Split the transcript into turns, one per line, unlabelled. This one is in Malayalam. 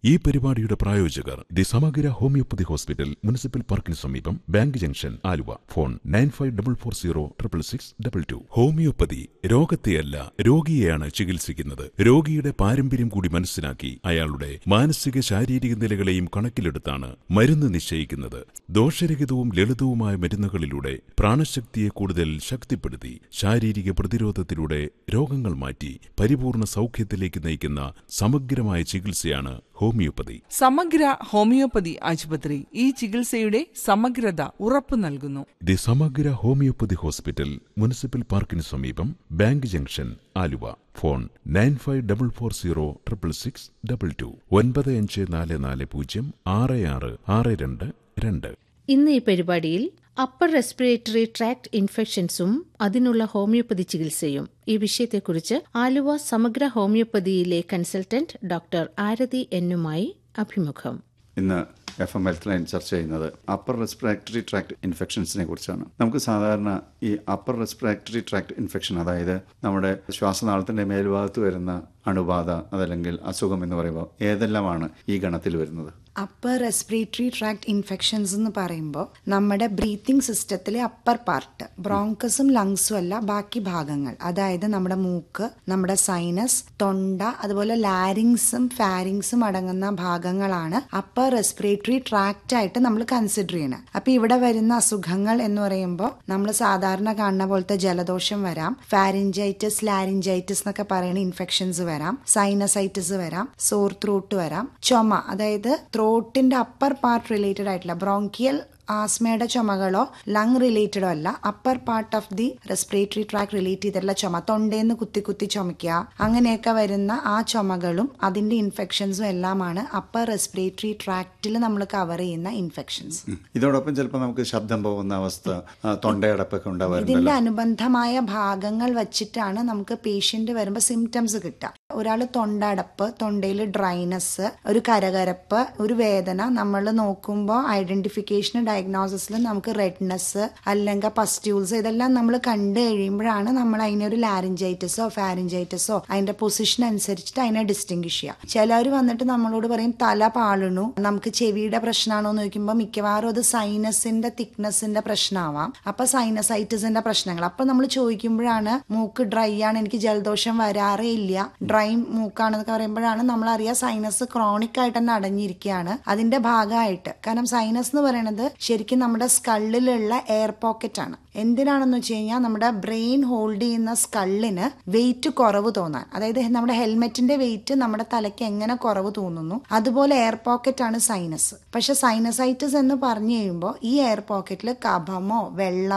ഈ പരിപാടിയുടെ പ്രായോജകർ ദി സമഗ്ര ഹോമിയോപ്പതി ഹോസ്പിറ്റൽ മുനിസിപ്പൽ പാർക്കിന് സമീപം bank junction Aluva phone nine five double four zero triple six double two homoeopathy രോഗത്തെയല്ല രോഗിയെയാണ് ചികിത്സിക്കുന്നത് രോഗിയുടെ പാരമ്പര്യം കൂടി മനസ്സിലാക്കി അയാളുടെ മാനസിക ശാരീരിക നിലകളെയും കണക്കിലെടുത്താണ് മരുന്ന് നിശ്ചയിക്കുന്നത് ദോഷരഹിതവും ലളിതവുമായ മരുന്നുകളിലൂടെ പ്രാണശക്തിയെ കൂടുതൽ ശക്തിപ്പെടുത്തി ശാരീരിക പ്രതിരോധത്തിലൂടെ രോഗങ്ങൾ മാറ്റി പരിപൂർണ സൗഖ്യത്തിലേക്ക് നയിക്കുന്ന സമഗ്രമായ ചികിത്സയാണ് ഹോമിയോപ്പതി
സമഗ്ര ഹോമിയോപ്പതി ആശുപത്രി ഈ ചികിത്സയുടെ സമഗ്രത ഉറപ്പു നൽകുന്നു
ദി സമഗ്ര ഹോമിയോപ്പതി ഹോസ്പിറ്റൽ മുനിസിപ്പൽ പാർക്കിന് സമീപം bank junction Aluva phone nine five double four zero triple six double two ഒൻപത് അഞ്ച് നാല് നാല് പൂജ്യം ആറ് ആറ് ആറ് രണ്ട് രണ്ട്
ഇന്ന് ഈ പരിപാടിയിൽ അപ്പർ റെസ്പിറേറ്ററി ട്രാക്ട് ഇൻഫെക്ഷൻസും അതിനുള്ള ഹോമിയോപ്പതി ചികിത്സയും ഈ വിഷയത്തെക്കുറിച്ച് ആലുവ സമഗ്ര ഹോമിയോപ്പതിയിലെ കൺസൾട്ടന്റ് ഡോക്ടർ ആരതി എന്നുമായി അഭിമുഖം
ഇന്ന് എഫ് എം ഹെൽത്ത് ലൈൻ ചർച്ച ചെയ്യുന്നത് അപ്പർ റെസ്പിറേറ്ററി ട്രാക്ട് ഇൻഫെക്ഷൻസിനെ കുറിച്ചാണ് നമുക്ക് സാധാരണ ഈ അപ്പർ റെസ്പിറേറ്ററി ട്രാക്ട് ഇൻഫെക്ഷൻ അതായത് നമ്മുടെ ശ്വാസനാളത്തിന്റെ മേൽഭാഗത്ത് വരുന്ന അണുബാധ അതല്ലെങ്കിൽ അസുഖം എന്ന് പറയുമ്പോൾ ഏതെല്ലാമാണ് ഈ ഗണത്തിൽ വരുന്നത്
അപ്പർ റെസ്പിറേറ്ററി ട്രാക്ട് ഇൻഫെക്ഷൻസ് എന്ന് പറയുമ്പോൾ നമ്മുടെ ബ്രീത്തിങ് സിസ്റ്റത്തിലെ അപ്പർ പാർട്ട് ബ്രോങ്കസും ലങ്സും അല്ല ബാക്കി ഭാഗങ്ങൾ അതായത് നമ്മുടെ മൂക്ക് നമ്മുടെ സൈനസ് തൊണ്ട അതുപോലെ ലാരിങ്സും ഫാരിങ്സും അടങ്ങുന്ന ഭാഗങ്ങളാണ് അപ്പർ റെസ്പിറേറ്ററി ട്രാക്റ്റ് ആയിട്ട് നമ്മൾ കൺസിഡർ ചെയ്യണം അപ്പൊ ഇവിടെ വരുന്ന അസുഖങ്ങൾ എന്ന് പറയുമ്പോൾ നമ്മൾ സാധാരണ കാണുന്ന പോലത്തെ ജലദോഷം വരാം ഫാരിഞ്ചൈറ്റിസ് ലാരിഞ്ചൈറ്റിസ് എന്നൊക്കെ പറയുന്ന ഇൻഫെക്ഷൻസ് വരാം സൈനസൈറ്റിസ് വരാം സോർ ത്രോട്ട് വരാം ചുമ അതായത് ത്രോട്ടിന്റെ അപ്പർ പാർട്ട് റിലേറ്റഡ് ആയിട്ടുള്ള ബ്രോങ്കിയൽ ആസ്മയുടെ ചുമകളോ ലങ് റിലേറ്റഡോ അല്ല upper part of the respiratory tract relate ചെയ്തിട്ടുള്ള ചുമ തൊണ്ടേന്ന് കുത്തി കുത്തി ചുമയ്ക്കുക അങ്ങനെയൊക്കെ വരുന്ന ആ ചുമകളും അതിന്റെ ഇൻഫെക്ഷൻസും എല്ലാമാണ് അപ്പർ റെസ്പിറേറ്ററി ട്രാക്റ്റിൽ നമ്മൾ കവർ ചെയ്യുന്ന ഇൻഫെക്ഷൻസ്
ഇതോടൊപ്പം ചിലപ്പോൾ നമുക്ക് ശബ്ദം പോകുന്ന അവസ്ഥ ആ, തൊണ്ടയടപ്പൊക്കെ
ഇതിന്റെ
ഉണ്ടാവാറുണ്ടല്ലോ
അനുബന്ധമായ ഭാഗങ്ങൾ വെച്ചിട്ടാണ് നമുക്ക് പേഷ്യന്റ് വരുമ്പോൾ സിംറ്റംസ് കിട്ടുക ഒരാൾ തൊണ്ടടപ്പ് തൊണ്ടയിൽ ഡ്രൈനസ് ഒരു കരകരപ്പ് ഒരു വേദന നമ്മൾ നോക്കുമ്പോൾ ഐഡന്റിഫിക്കേഷൻ ഡയഗ്നോസിസിൽ നമുക്ക് റെഡ്നെസ് അല്ലെങ്കിൽ പസ്റ്റ്യൂൾസ് ഇതെല്ലാം നമ്മൾ കണ്ടു കഴിയുമ്പോഴാണ് നമ്മൾ അതിനെ ഒരു ലാരിഞ്ചൈറ്റിസോ ഫാരിഞ്ചൈറ്റിസോ അതിന്റെ പൊസിഷൻ അനുസരിച്ചിട്ട് അതിനെ ഡിസ്റ്റിങ്ഷ് ചെയ്യുക ചിലർ വന്നിട്ട് നമ്മളോട് പറയും തല പാളണു നമുക്ക് ചെവിയുടെ പ്രശ്നമാണോ എന്ന് ചോദിക്കുമ്പോൾ മിക്കവാറും അത് സൈനസിന്റെ തിക്നെസിന്റെ പ്രശ്നമാവാം അപ്പൊ സൈനസൈറ്റിസിന്റെ പ്രശ്നങ്ങൾ അപ്പൊ നമ്മൾ ചോദിക്കുമ്പോഴാണ് മൂക്ക് ഡ്രൈ ആണ് എനിക്ക് ജലദോഷം വരാറേ ഇല്ല ഡ്രൈ മൂക്കാണെന്നൊക്കെ പറയുമ്പോഴാണ് നമ്മൾ അറിയാം സൈനസ് ക്രോണിക് ആയിട്ട് തന്നെ അടഞ്ഞിരിക്കുകയാണ് അതിന്റെ ഭാഗമായിട്ട് കാരണം സൈനസ് എന്ന് പറയുന്നത് ശരിക്കും നമ്മുടെ സ്കള്ളിലുള്ള എയർ പോക്കറ്റ് ആണ് എന്തിനാണെന്ന് വെച്ച് കഴിഞ്ഞാൽ നമ്മുടെ ബ്രെയിൻ ഹോൾഡ് ചെയ്യുന്ന സ്കള്ളിന് വെയിറ്റ് കുറവ് തോന്നാൻ അതായത് നമ്മുടെ ഹെൽമെറ്റിന്റെ വെയിറ്റ് നമ്മുടെ തലയ്ക്ക് എങ്ങനെ കുറവ് തോന്നുന്നു അതുപോലെ എയർ പോക്കറ്റ് ആണ് സൈനസ് പക്ഷെ സൈനസൈറ്റിസ് എന്ന് പറഞ്ഞു കഴിയുമ്പോൾ ഈ എയർ പോക്കറ്റിൽ കഫമോ വെള്ളം